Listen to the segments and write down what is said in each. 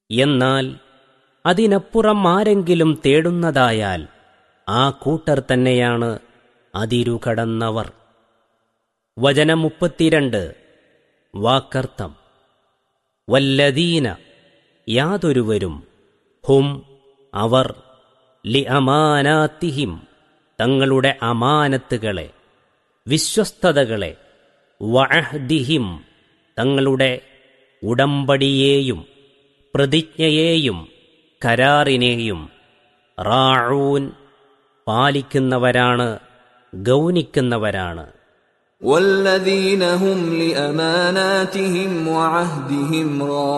എന്നാൽ അതിനപ്പുറം ആരെങ്കിലും തേടുന്നതായാൽ ആ കൂട്ടർ തന്നെയാണ് അതിരുകടന്നവർ വചനം മുപ്പത്തിരണ്ട് വാക്കർത്ഥം വല്ലദീന യാതൊരുവരും ഹും അവർ ലി അമാനാത്തിഹിം തങ്ങളുടെ അമാനത്തുകളെ വിശ്വസ്തതകളെ വഅഹ്ദിഹിം തങ്ങളുടെ ഉടമ്പടിയെയും പ്രതിജ്ഞയെയും കരാറിനെയും റാഊൻ പാലിക്കുന്നവരാണ് ഗൗനിക്കുന്നവരാണ് والذين هم لأماناتهم وعهدهم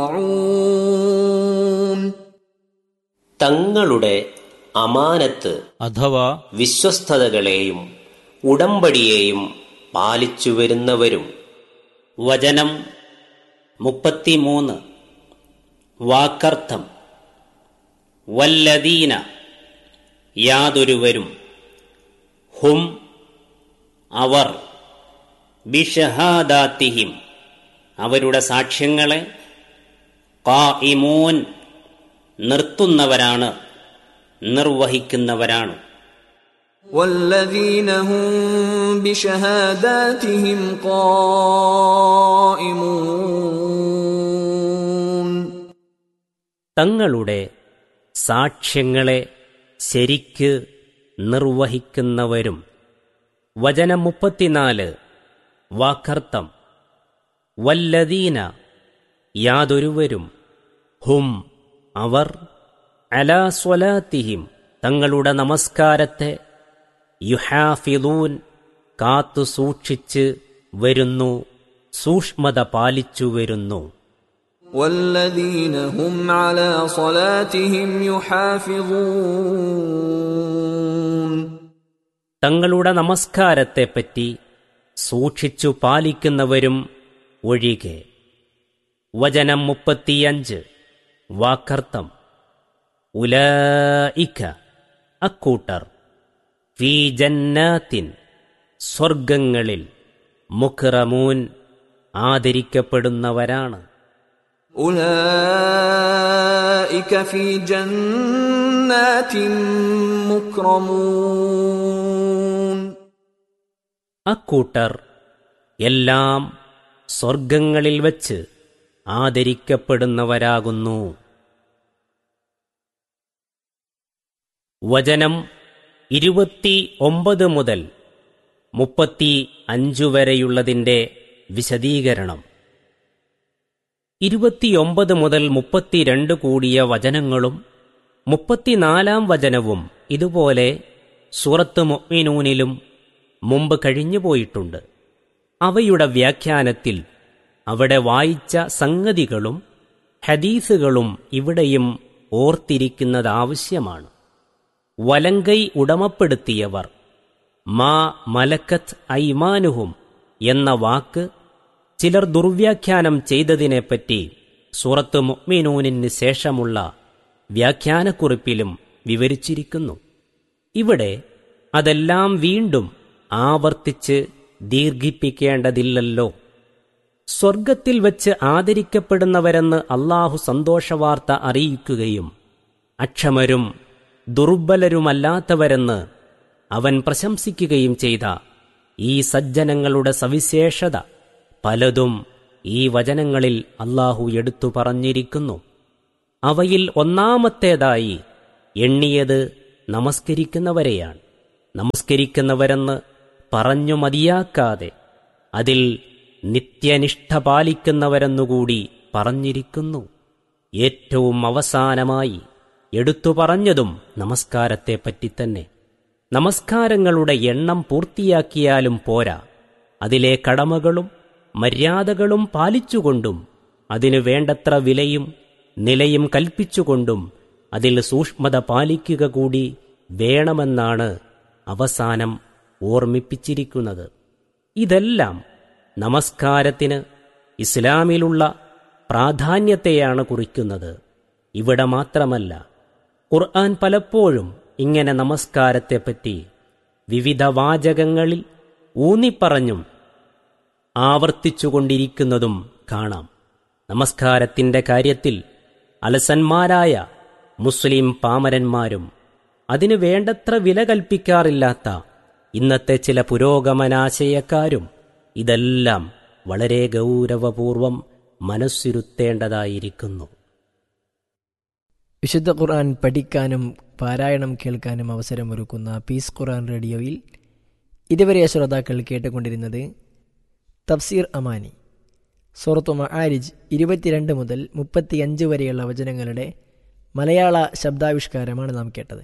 راعون തങ്ങളുടെ അമാനത്ത് അഥവാ വിശ്വസ്തതകളെയും ഉടമ്പടിയെയും പാലിച്ചു വരുന്നവരും വചനം മുപ്പത്തിമൂന്ന് വാക്കർത്ഥം വല്ലദീന യാതൊരുവരും ഹും അവർ ബിഷഹാദാത്തിഹിം അവരുടെ സാക്ഷ്യങ്ങളെ ഖായിമൂൻ നിർത്തുന്നവരാണ് നിർവഹിക്കുന്നവരാണ് والذين هم بشهاداتهم قائمون തങ്ങളുടെ സാക്ഷ്യങ്ങളെ ശരിക്ക് നിർവഹിക്കുന്നവരും വചനം മുപ്പത്തിനാല് വാക്കർത്ഥം വല്ലദീന യാതൊരുവരും ഹും അവർ അലാ സ്വലാത്തിഹിം തങ്ങളുടെ നമസ്കാരത്തെ യുഹാഫിലൂൻ കാത്തു സൂക്ഷിച്ച് വരുന്നു സൂക്ഷ്മത പാലിച്ചു വരുന്നു والذين هم على صلاتهم يحافظون തങ്ങളുടെ നമസ്കാരത്തെപ്പറ്റി സൂക്ഷിച്ചു പാലിക്കുന്നവരും ഒഴികെ വചനം മുപ്പത്തിയഞ്ച് വാക്കർത്ഥം ഉലയിക്ക അക്കൂട്ടർ ഫീ ജന്നാത്തിൻ സ്വർഗങ്ങളിൽ മുഖറമൂൻ ആദരിക്കപ്പെടുന്നവരാണ് أولئك في جنات مكرمون അക്കൂട്ടർ എല്ലാം സ്വർഗങ്ങളിൽ വച്ച് ആദരിക്കപ്പെടുന്നവരാകുന്നു വചനം ഇരുപത്തി ഒമ്പത് മുതൽ മുപ്പത്തി അഞ്ചു വരെയുള്ളതിൻ്റെ വിശദീകരണം ഇരുപത്തിയൊമ്പത് മുതൽ മുപ്പത്തിരണ്ട് കൂടിയ വചനങ്ങളും മുപ്പത്തിനാലാം വചനവും ഇതുപോലെ സൂറത്ത് മൊമിനൂനിലും മുമ്പ് കഴിഞ്ഞുപോയിട്ടുണ്ട് അവയുടെ വ്യാഖ്യാനത്തിൽ അവിടെ വായിച്ച സംഗതികളും ഹദീസുകളും ഇവിടെയും ഓർത്തിരിക്കുന്നത് ആവശ്യമാണ് വലങ്കൈ ഉടമപ്പെടുത്തിയവർ മാ മലക്കത്ത് ഐമാനുഹും എന്ന വാക്ക് ചിലർ ദുർവ്യാഖ്യാനം ചെയ്തതിനെപ്പറ്റി സൂറത്ത് മുഅ്മിനൂനിന് ശേഷമുള്ള വ്യാഖ്യാനക്കുറിപ്പിലും വിവരിച്ചിരിക്കുന്നു ഇവിടെ അതെല്ലാം വീണ്ടും ആവർത്തിച്ച് ദീർഘിപ്പിക്കേണ്ടതില്ലല്ലോ സ്വർഗത്തിൽ വച്ച് ആദരിക്കപ്പെടുന്നവരെന്ന് അള്ളാഹു സന്തോഷവാർത്ത അറിയിക്കുകയും അക്ഷമരും ദുർബലരുമല്ലാത്തവരെന്ന് അവൻ പ്രശംസിക്കുകയും ചെയ്ത ഈ സജ്ജനങ്ങളുടെ സവിശേഷത പലതും ഈ വചനങ്ങളിൽ അള്ളാഹു എടുത്തു പറഞ്ഞിരിക്കുന്നു അവയിൽ ഒന്നാമത്തേതായി എണ്ണിയത് നമസ്കരിക്കുന്നവരെയാണ് നമസ്കരിക്കുന്നവരെന്ന് പറഞ്ഞു മതിയാക്കാതെ അതിൽ നിത്യനിഷ്ഠ പാലിക്കുന്നവരെന്നുകൂടി പറഞ്ഞിരിക്കുന്നു ഏറ്റവും അവസാനമായി എടുത്തു പറഞ്ഞതും നമസ്കാരത്തെപ്പറ്റി തന്നെ നമസ്കാരങ്ങളുടെ എണ്ണം പൂർത്തിയാക്കിയാലും പോരാ അതിലെ കടമകളും മര്യാദകളും പാലിച്ചുകൊണ്ടും അതിനു വേണ്ടത്ര വിലയും നിലയും കൽപ്പിച്ചുകൊണ്ടും അതിൽ സൂക്ഷ്മത പാലിക്കുക കൂടി വേണമെന്നാണ് അവസാനം ഓർമ്മിപ്പിച്ചിരിക്കുന്നത് ഇതെല്ലാം നമസ്കാരത്തിന് ഇസ്ലാമിലുള്ള പ്രാധാന്യത്തെയാണ് കുറിക്കുന്നത് ഇവിടെ മാത്രമല്ല ഖുർആൻ പലപ്പോഴും ഇങ്ങനെ നമസ്കാരത്തെപ്പറ്റി വിവിധ വാചകങ്ങളിൽ ഊന്നിപ്പറഞ്ഞും ആവർത്തിച്ചുകൊണ്ടിരിക്കുന്നതും കാണാം നമസ്കാരത്തിന്റെ കാര്യത്തിൽ അലസന്മാരായ മുസ്ലിം പാമരന്മാരും അതിനു വേണ്ടത്ര വില കൽപ്പിക്കാറില്ലാത്ത ഇന്നത്തെ ചില പുരോഗമനാശയക്കാരും ഇതെല്ലാം വളരെ ഗൗരവപൂർവം മനസ്സിരുത്തേണ്ടതായിരിക്കുന്നു വിശുദ്ധ ഖുർആൻ പഠിക്കാനും പാരായണം കേൾക്കാനും അവസരമൊരുക്കുന്ന പീസ് ഖുർആൻ റേഡിയോയിൽ ഇതുവരെ ശ്രോതാക്കൾ കേട്ടുകൊണ്ടിരുന്നത് തഫ്സീർ അമാനി സൂറത്തു മആരിജ് ഇരുപത്തിരണ്ട് മുതൽ മുപ്പത്തിയഞ്ച് വരെയുള്ള വചനങ്ങളുടെ മലയാള ശബ്ദാവിഷ്കാരമാണ് നാം കേട്ടത്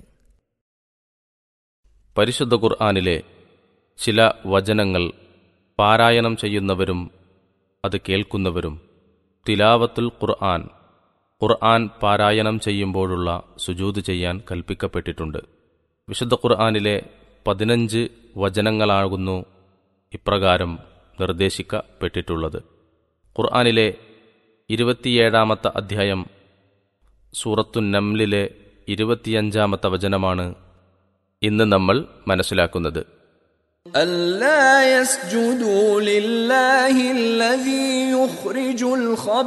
പരിശുദ്ധ ഖുർആാനിലെ ചില വചനങ്ങൾ പാരായണം ചെയ്യുന്നവരും അത് കേൾക്കുന്നവരും തിലാവത്തുൽ ഖുർആൻ ഖുർആൻ പാരായണം ചെയ്യുമ്പോഴുള്ള സുജൂത് ചെയ്യാൻ കൽപ്പിക്കപ്പെട്ടിട്ടുണ്ട് വിശുദ്ധ ഖുർആാനിലെ പതിനഞ്ച് വചനങ്ങളാകുന്നു ഇപ്രകാരം നിർദ്ദേശിക്കപ്പെട്ടിട്ടുള്ളത് ഖുർആാനിലെ ഇരുപത്തിയേഴാമത്തെ അധ്യായം സൂറത്തു നംലിലെ ഇരുപത്തിയഞ്ചാമത്തെ വചനമാണ് ഇന്ന് നമ്മൾ മനസ്സിലാക്കുന്നത് ألا يسجدوا لله الذي يخرج الخبر